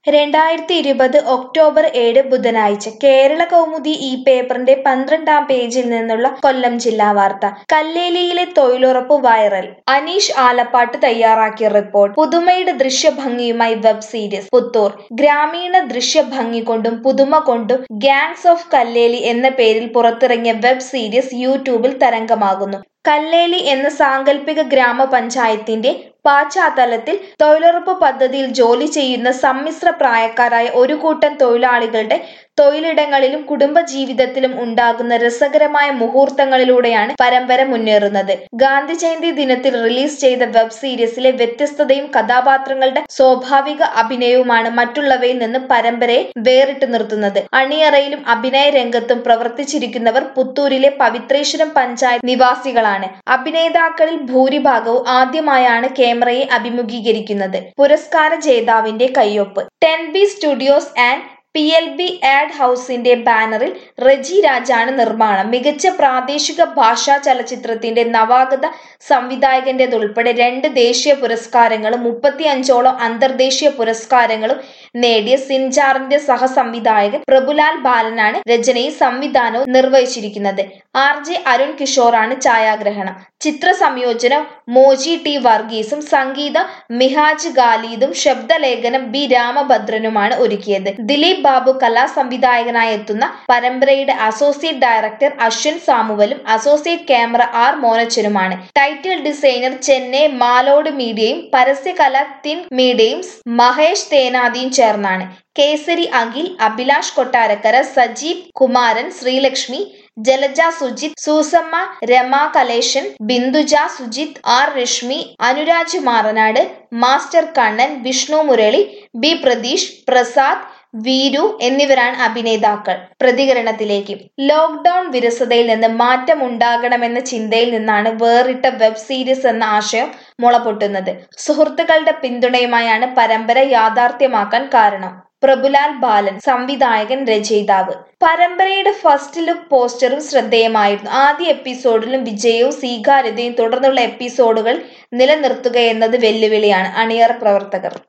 രണ്ടായിരത്തി ഇരുപത് ഒക്ടോബർ ഏഴ് ബുധനാഴ്ച കേരള കൗമുദി ഈ പേപ്പറിന്റെ പന്ത്രണ്ടാം പേജിൽ നിന്നുള്ള കൊല്ലം ജില്ലാ വാർത്ത കല്ലേലിയിലെ തൊഴിലുറപ്പ് വൈറൽ അനീഷ് ആലപ്പാട്ട് തയ്യാറാക്കിയ റിപ്പോർട്ട് പുതുമയുടെ ദൃശ്യഭംഗിയുമായി വെബ് സീരീസ് പുത്തൂർ ഗ്രാമീണ ദൃശ്യഭംഗി കൊണ്ടും പുതുമ കൊണ്ടും ഗാങ്സ് ഓഫ് കല്ലേലി എന്ന പേരിൽ പുറത്തിറങ്ങിയ വെബ് സീരീസ് യൂട്യൂബിൽ തരംഗമാകുന്നു കല്ലേലി എന്ന സാങ്കല്പിക ഗ്രാമപഞ്ചായത്തിന്റെ പശ്ചാത്തലത്തിൽ തൊഴിലുറപ്പ് പദ്ധതിയിൽ ജോലി ചെയ്യുന്ന സമ്മിശ്ര പ്രായക്കാരായ ഒരു കൂട്ടം തൊഴിലാളികളുടെ തൊഴിലിടങ്ങളിലും കുടുംബജീവിതത്തിലും ഉണ്ടാകുന്ന രസകരമായ മുഹൂർത്തങ്ങളിലൂടെയാണ് പരമ്പര മുന്നേറുന്നത് ഗാന്ധി ജയന്തി ദിനത്തിൽ റിലീസ് ചെയ്ത വെബ് സീരീസിലെ വ്യത്യസ്തതയും കഥാപാത്രങ്ങളുടെ സ്വാഭാവിക അഭിനയവുമാണ് മറ്റുള്ളവയിൽ നിന്ന് പരമ്പരയെ വേറിട്ട് നിർത്തുന്നത് അണിയറയിലും അഭിനയ രംഗത്തും പ്രവർത്തിച്ചിരിക്കുന്നവർ പുത്തൂരിലെ പവിത്രേശ്വരം പഞ്ചായത്ത് നിവാസികളാണ് അഭിനേതാക്കളിൽ ഭൂരിഭാഗവും ആദ്യമായാണ് ക്യാമറയെ അഭിമുഖീകരിക്കുന്നത് പുരസ്കാര ജേതാവിന്റെ കയ്യൊപ്പ് ten B studios and P L B ad ഹൗസിന്റെ ബാനറിൽ റജി രാജാണ് നിർമ്മാണം മികച്ച പ്രാദേശിക ഭാഷാ ചലച്ചിത്രത്തിന്റെ നവാഗത സംവിധായകന്റേതുൾപ്പെടെ രണ്ട് ദേശീയ പുരസ്കാരങ്ങളും മുപ്പത്തി അഞ്ചോളം അന്തർദേശീയ പുരസ്കാരങ്ങളും നേടിയ സിൻജാറിന്റെ സഹസംവിധായകൻ പ്രഭുലാൽ ബാലനാണ് രചനയും സംവിധാനവും നിർവഹിച്ചിരിക്കുന്നത് ആർ ജെ അരുൺ കിഷോറാണ് ഛായാഗ്രഹണം ചിത്ര സംയോജനം മോജി ടി വർഗീസും സംഗീതം മിഹാജ് ഗാലീദും ശബ്ദലേഖനം ബി രാമഭദ്രനുമാണ് ഒരുക്കിയത് ദിലീപ് ബാബു കലാ സംവിധായകനായി എത്തുന്ന പരമ്പരയുടെ അസോസിയേറ്റ് ഡയറക്ടർ അശ്വിൻ സാമുവലും അസോസിയേറ്റ് ക്യാമറ ആർ മോനച്ചനുമാണ് ടൈറ്റിൽ ഡിസൈനർ ചെന്നൈ മാലോഡ് മീഡിയയും പരസ്യകല തിൻ മീഡിയയും മഹേഷ് തേനാദിയും ചേർന്നാണ് Kesari Akhil Abhilash Kottarakkara Sajeev Kumaran Sreelakshmi Jalaja Sujith Susamma Rama Kaleshan Binduja Sujith R Reshmi Anuraj Maranad master Kannan Vishnu Murali B Pratheesh Prasad Veeru എന്നിവരാണ് അഭിനേതാക്കൾ പ്രതികരണത്തിലേക്ക് ലോക്ക്ഡൌൺ വിരസതയിൽ നിന്ന് മാറ്റമുണ്ടാകണമെന്ന ചിന്തയിൽ നിന്നാണ് വേറിട്ട വെബ് സീരീസ് എന്ന ആശയം മുളപൊട്ടുന്നത് സുഹൃത്തുക്കളുടെ പിന്തുണയുമായാണ് പരമ്പര യാഥാർത്ഥ്യമാക്കാൻ കാരണം പ്രഭുലാൽ ബാലൻ സംവിധായകൻ രചയിതാവ് പരമ്പരയുടെ ഫസ്റ്റ് ലുക്ക് പോസ്റ്ററും ശ്രദ്ധേയമായിരുന്നു ആദ്യ എപ്പിസോഡിലും വിജയവും സ്വീകാര്യതയും തുടർന്നുള്ള എപ്പിസോഡുകൾ നിലനിർത്തുകയെന്നത് വെല്ലുവിളിയാണ് അണിയറ പ്രവർത്തകർ